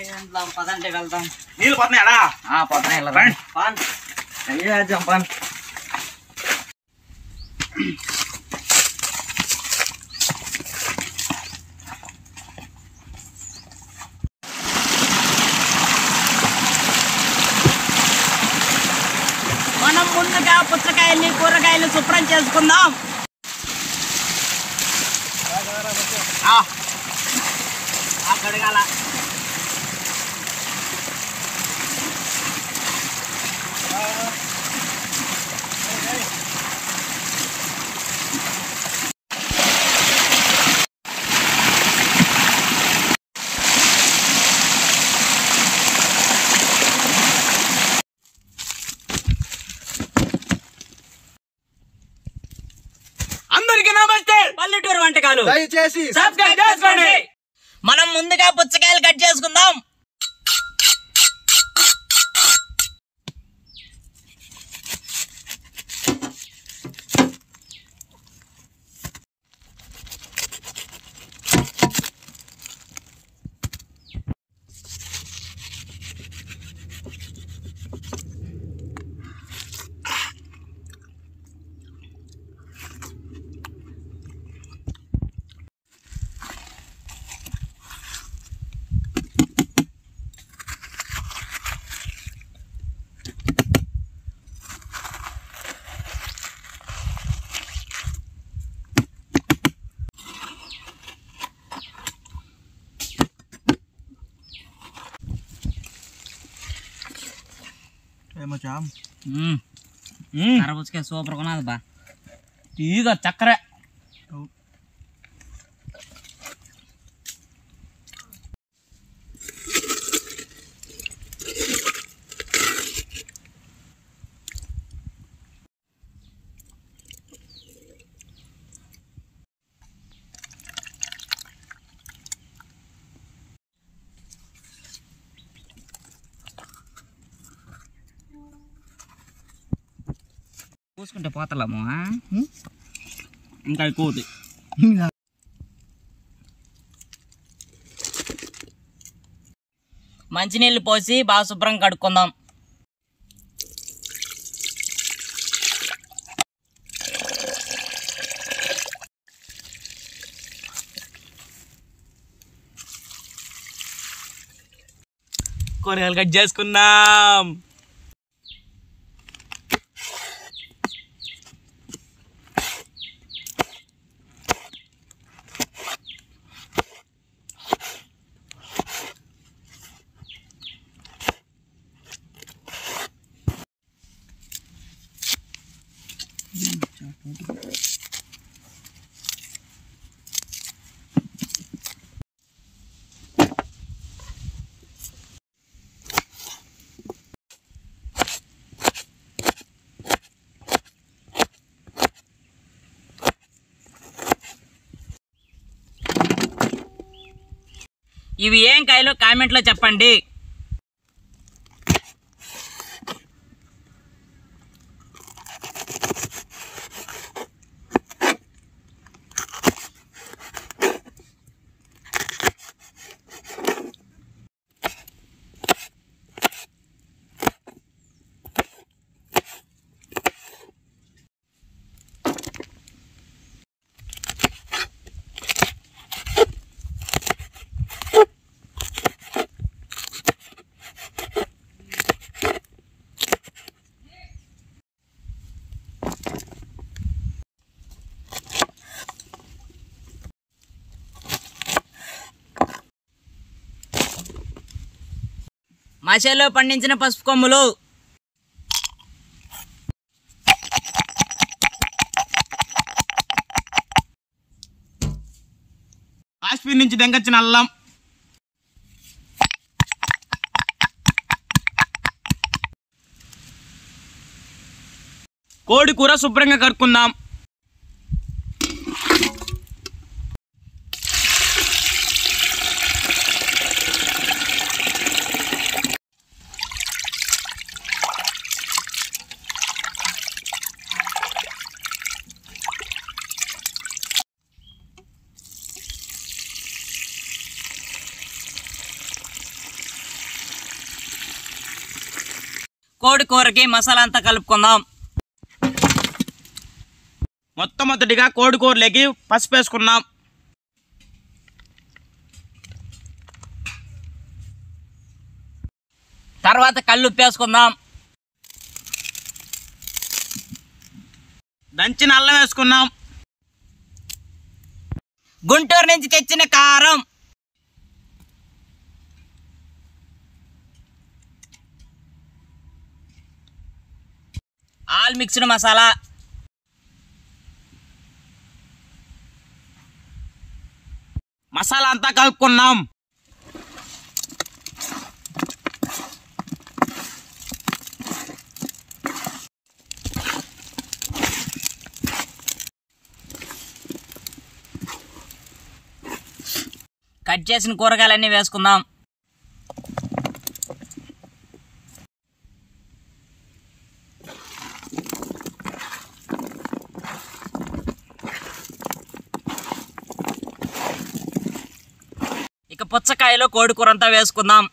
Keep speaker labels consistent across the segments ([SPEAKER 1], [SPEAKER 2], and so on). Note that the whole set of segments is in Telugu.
[SPEAKER 1] వెళ్దాం పదండి వెళ్దాం
[SPEAKER 2] నీళ్ళు పోతున్నాయా
[SPEAKER 1] ఆ పొద్దున వెళ్దాం
[SPEAKER 2] రండి.
[SPEAKER 1] పాన్ అయ్యా జంపాన్ మనం ముందుగా పుచ్చకాయల్ని కూరగాయలు శుభ్రం చేసుకుందాం ఆ. ఆ కడగాల
[SPEAKER 2] అందరికి నమస్తే
[SPEAKER 1] పల్లెటూరు వంటకాలు
[SPEAKER 2] దయచేసి
[SPEAKER 1] సబ్స్క్రైబ్ చేసుకోండి మనం ముందుగా పుచ్చకాయలు కట్ చేసుకుందాం
[SPEAKER 2] ఏమో చామ్
[SPEAKER 1] కరబుచ్చకాయ సూపర్ కొన్నది బా తీగ చక్కర పూసుకుంటే పోతలేము ఇంకా ఎక్కువ అవుతాయి మంచినీళ్ళు పోసి బాగా శుభ్రం కడుక్కుందాం
[SPEAKER 2] కూరగాయలు కట్ చేసుకున్నాం
[SPEAKER 1] ఇవి ఏం కాయలు కామెంట్లో చెప్పండి మషలో పండించిన పసుపు కొమ్ములు
[SPEAKER 2] కాశ్మీర్ నుంచి దెంగచ్చిన అల్లం కోడి కూర శుభ్రంగా కడుక్కుందాం
[SPEAKER 1] కోడి కూరకి మసాలా అంతా కలుపుకుందాం
[SPEAKER 2] మొట్టమొదటిగా కోడి కూరలోకి పసుపు వేసుకున్నాం
[SPEAKER 1] తర్వాత కల్లుప్పు వేసుకుందాం
[SPEAKER 2] దంచిన అల్లం వేసుకున్నాం
[SPEAKER 1] గుంటూరు నుంచి తెచ్చిన కారం ఆల్ మిక్స్డ్ మసాలా
[SPEAKER 2] మసాలా అంతా కలుపుకున్నాం
[SPEAKER 1] కట్ చేసిన కూరగాయలన్నీ వేసుకుందాం ఇక పుచ్చకాయలు కోడి కూర అంతా వేసుకుందాం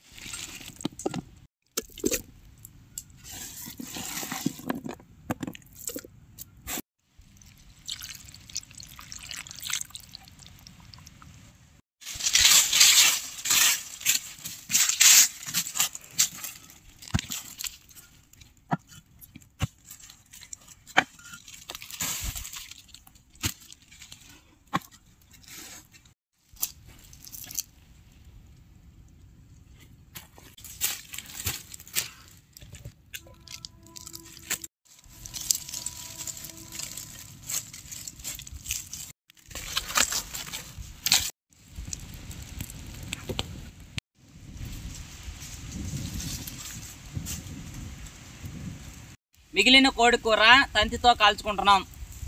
[SPEAKER 1] మిగిలిన కోడి కూర తంతితో కాల్చుకుంటున్నాం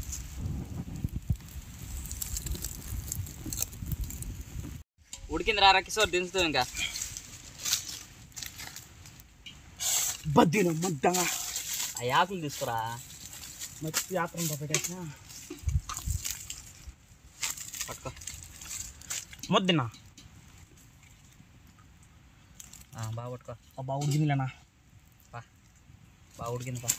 [SPEAKER 1] ఉడికింది రా కిషోర్ దించుతూ ఇంకా
[SPEAKER 2] బద్దీన మద్దంగా
[SPEAKER 1] ఆ ఆకులు తీసుకురా
[SPEAKER 2] మచ్చి యాత్ర పెట్టేసిన
[SPEAKER 1] పట్టుకో
[SPEAKER 2] ముద్దిన
[SPEAKER 1] ఆ, బాగా పట్టుకో
[SPEAKER 2] అబ్బా ఉడికిందిలేనా
[SPEAKER 1] పా బాగా ఉడికింది పా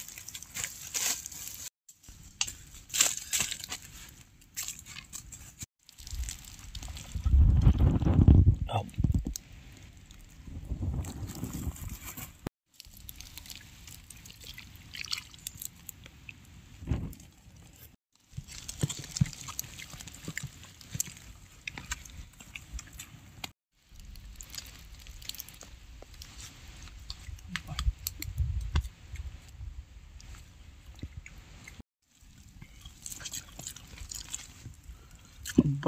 [SPEAKER 2] అబ్బా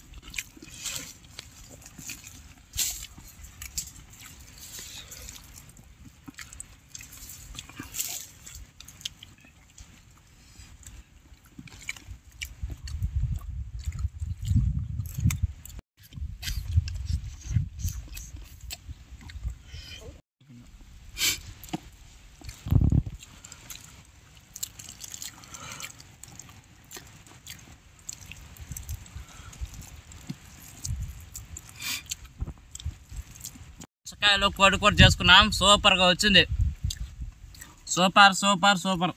[SPEAKER 1] పుచ్చకాయలు కోడి కూర చేసుకున్నాం సూపర్గా వచ్చింది సూపర్ సూపర్ సూపర్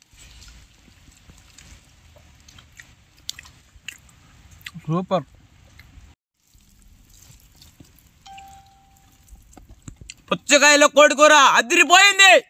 [SPEAKER 2] సూపర్ పుచ్చకాయలో కోడి కూర అదిరిపోయింది